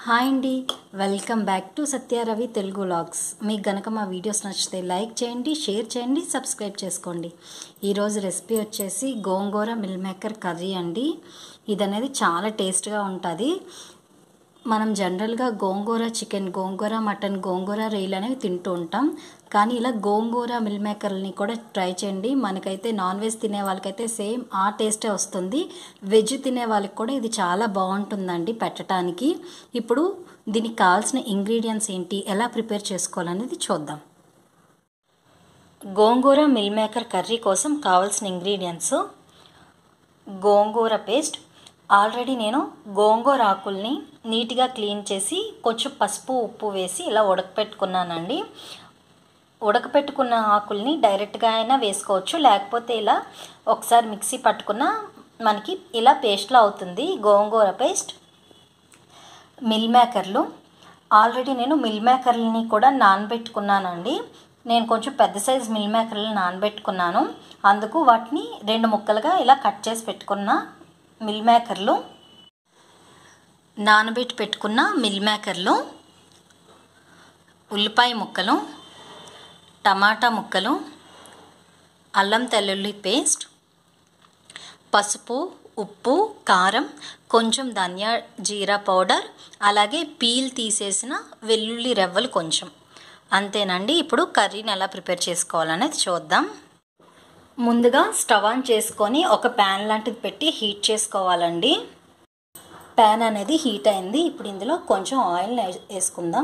hi అండి welcome back to Satyaravi Telugu vlogs మీకు గనక మా వీడియోస్ నచ్చితే లైక్ చేయండి షేర్ చేయండి సబ్స్క్రైబ్ చేసుకోండి ఈరోజు రెసిపీ వచ్చేసి గోంగూర మిల్ మేకర్ కర్రీ అండి ఇది అనేది చాలా టేస్ట్గా ఉంటుంది మనం జనరల్గా గోంగూర చికెన్ గోంగూర మటన్ గోంగూర రైలు అనేవి తింటూ ఉంటాం కానీ ఇలా గోంగూర మిల్ మేకర్ని కూడా ట్రై చేయండి మనకైతే నాన్ వెజ్ తినే వాళ్ళకైతే సేమ్ ఆ టేస్టే వస్తుంది వెజ్ తినే వాళ్ళకి కూడా ఇది చాలా బాగుంటుందండి పెట్టడానికి ఇప్పుడు దీనికి కావాల్సిన ఇంగ్రీడియంట్స్ ఏంటి ఎలా ప్రిపేర్ చేసుకోవాలనేది చూద్దాం గోంగూర మిల్ మేకర్ కర్రీ కోసం కావాల్సిన ఇంగ్రీడియంట్స్ గోంగూర పేస్ట్ ఆల్రెడీ నేను గోంగూర ఆకుల్ని నీట్గా క్లీన్ చేసి కొంచెం పసుపు ఉప్పు వేసి ఇలా ఉడకపెట్టుకున్నానండి ఉడకపెట్టుకున్న ఆకుల్ని డైరెక్ట్గా అయినా వేసుకోవచ్చు లేకపోతే ఇలా ఒకసారి మిక్సీ పట్టుకున్న మనకి ఇలా పేస్ట్లో అవుతుంది గోంగూర పేస్ట్ మిల్ మేకర్లు ఆల్రెడీ నేను మిల్ మేకర్లని కూడా నానబెట్టుకున్నానండి నేను కొంచెం పెద్ద సైజ్ మిల్ మేకర్లు నానబెట్టుకున్నాను అందుకు వాటిని రెండు ముక్కలుగా ఇలా కట్ చేసి పెట్టుకున్న మిల్ మేకర్లు నానబెట్టి పెట్టుకున్న మిల్ మేకర్లు ఉల్లిపాయ ముక్కలు టమాటా ముక్కలు అల్లం తెల్లుల్లి పేస్ట్ పసుపు ఉప్పు కారం కొంచెం ధనియా జీరా పౌడర్ అలాగే పీల్ తీసేసిన వెల్లుల్లి రెవ్వలు కొంచెం అంతేనండి ఇప్పుడు కర్రీని ఎలా ప్రిపేర్ చేసుకోవాలనేది చూద్దాం ముందుగా స్టవ్ ఆన్ చేసుకొని ఒక ప్యాన్ లాంటిది పెట్టి హీట్ చేసుకోవాలండి ప్యాన్ అనేది హీట్ అయింది ఇప్పుడు ఇందులో కొంచెం ఆయిల్ వేసుకుందాం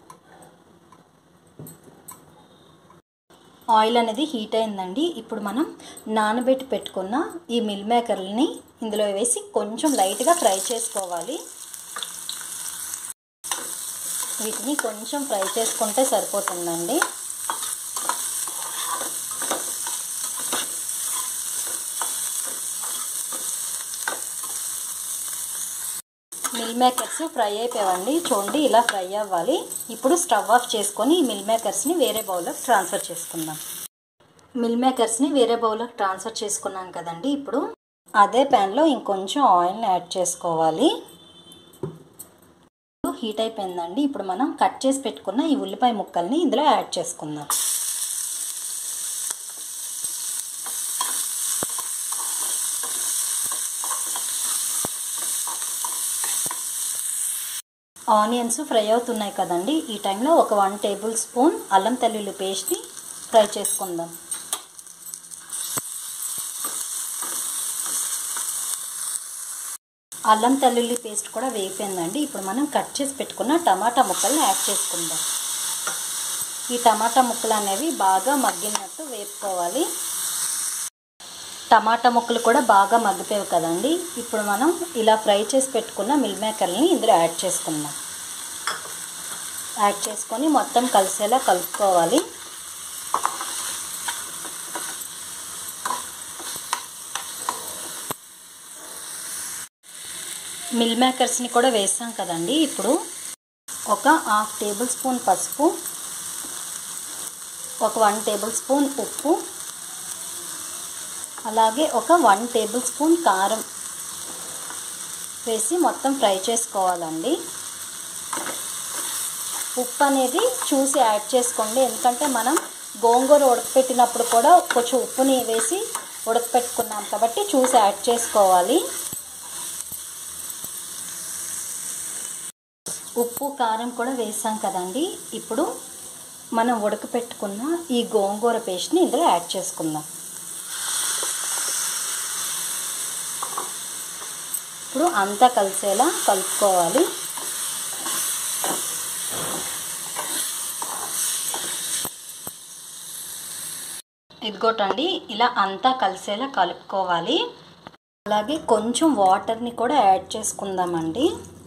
ఆయిల్ అనేది హీట్ అయిందండి ఇప్పుడు మనం నానబెట్టి పెట్టుకున్న ఈ మిల్ మేకర్లని ఇందులో వేసి కొంచెం లైట్గా ఫ్రై చేసుకోవాలి వీటిని కొంచెం ఫ్రై చేసుకుంటే సరిపోతుందండి మిల్ మేకర్స్ ఫ్రై అయిపోయావండి చూడండి ఇలా ఫ్రై అవ్వాలి ఇప్పుడు స్టవ్ ఆఫ్ చేసుకొని ఈ మిల్ మేకర్స్ని వేరే బౌల్లోకి ట్రాన్స్ఫర్ చేసుకుందాం మిల్ మేకర్స్ని వేరే బౌల్లోకి ట్రాన్స్ఫర్ చేసుకున్నాం కదండి ఇప్పుడు అదే ప్యాన్లో ఇంకొంచెం ఆయిల్ని యాడ్ చేసుకోవాలి హీట్ అయిపోయిందండి ఇప్పుడు మనం కట్ చేసి పెట్టుకున్న ఈ ఉల్లిపాయ ముక్కల్ని ఇందులో యాడ్ చేసుకుందాం ఆనియన్స్ ఫ్రై అవుతున్నాయి కదండి ఈ టైంలో ఒక వన్ టేబుల్ స్పూన్ అల్లం తెల్లుల్లి పేస్ట్ని ఫ్రై చేసుకుందాం అల్లం తెల్లుల్లి పేస్ట్ కూడా వేగిపోయిందండి ఇప్పుడు మనం కట్ చేసి పెట్టుకున్న టమాటా ముక్కల్ని యాడ్ చేసుకుందాం ఈ టమాటా ముక్కలు అనేవి బాగా మగ్గినట్టు వేపుకోవాలి టమాటా ముక్కలు కూడా బాగా మగ్గిపోయావు కదండి ఇప్పుడు మనం ఇలా ఫ్రై చేసి పెట్టుకున్న మిల్ మేకర్ని ఇందులో యాడ్ చేసుకుందాం యాడ్ చేసుకొని మొత్తం కలిసేలా కలుపుకోవాలి మిల్ మేకర్స్ని కూడా వేసాం కదండి ఇప్పుడు ఒక హాఫ్ టేబుల్ స్పూన్ పసుపు ఒక వన్ టేబుల్ స్పూన్ ఉప్పు అలాగే ఒక వన్ టేబుల్ స్పూన్ కారం వేసి మొత్తం ఫ్రై చేసుకోవాలండి ఉప్పు అనేది చూసి యాడ్ చేసుకోండి ఎందుకంటే మనం గోంగూర ఉడకపెట్టినప్పుడు కూడా కొంచెం ఉప్పుని వేసి ఉడకపెట్టుకున్నాం కాబట్టి చూసి యాడ్ చేసుకోవాలి ఉప్పు కారం కూడా వేసాం కదండి ఇప్పుడు మనం ఉడకపెట్టుకున్న ఈ గోంగూర పేస్ట్ని ఇందులో యాడ్ చేసుకుందాం ఇప్పుడు అంతా కలిసేలా కలుపుకోవాలి ఇదిగోటండి ఇలా అంతా కలిసేలా కలుపుకోవాలి అలాగే కొంచెం వాటర్ని కూడా యాడ్ చేసుకుందామండి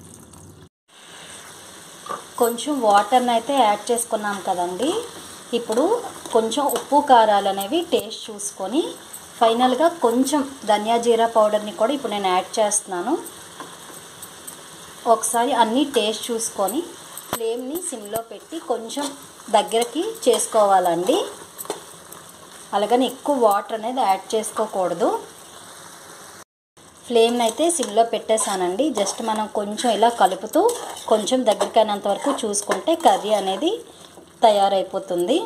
కొంచెం వాటర్ని అయితే యాడ్ చేసుకున్నాం కదండి ఇప్పుడు కొంచెం ఉప్పు కారాలు అనేవి టేస్ట్ చూసుకొని ఫైనల్గా కొంచెం ధనియా జీరా పౌడర్ని కూడా ఇప్పుడు నేను యాడ్ చేస్తున్నాను ఒకసారి అన్నీ టేస్ట్ చూసుకొని ఫ్లేమ్ని సిమ్లో పెట్టి కొంచెం దగ్గరికి చేసుకోవాలండి అలాగని ఎక్కువ వాటర్ అనేది యాడ్ చేసుకోకూడదు ఫ్లేమ్ని అయితే సిమ్లో పెట్టేశానండి జస్ట్ మనం కొంచెం ఇలా కలుపుతూ కొంచెం దగ్గరికైనంత వరకు చూసుకుంటే కర్రీ అనేది తయారైపోతుంది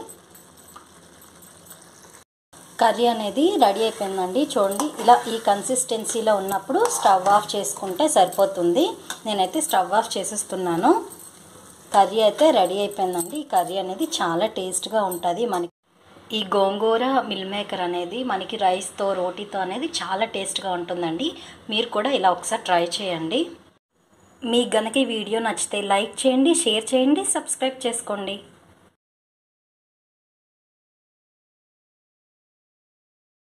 కర్రీ అనేది రెడీ అయిపోయిందండి చూడండి ఇలా ఈ కన్సిస్టెన్సీలో ఉన్నప్పుడు స్టవ్ ఆఫ్ చేసుకుంటే సరిపోతుంది నేనైతే స్టవ్ ఆఫ్ చేసేస్తున్నాను కర్రీ అయితే రెడీ అయిపోయిందండి ఈ కర్రీ అనేది చాలా టేస్ట్గా ఉంటుంది మనకి ఈ గోంగూర మిల్ మేకర్ అనేది మనకి రైస్తో రోటీతో అనేది చాలా టేస్ట్గా ఉంటుందండి మీరు కూడా ఇలా ఒకసారి ట్రై చేయండి మీకు గనక ఈ వీడియో నచ్చితే లైక్ చేయండి షేర్ చేయండి సబ్స్క్రైబ్ చేసుకోండి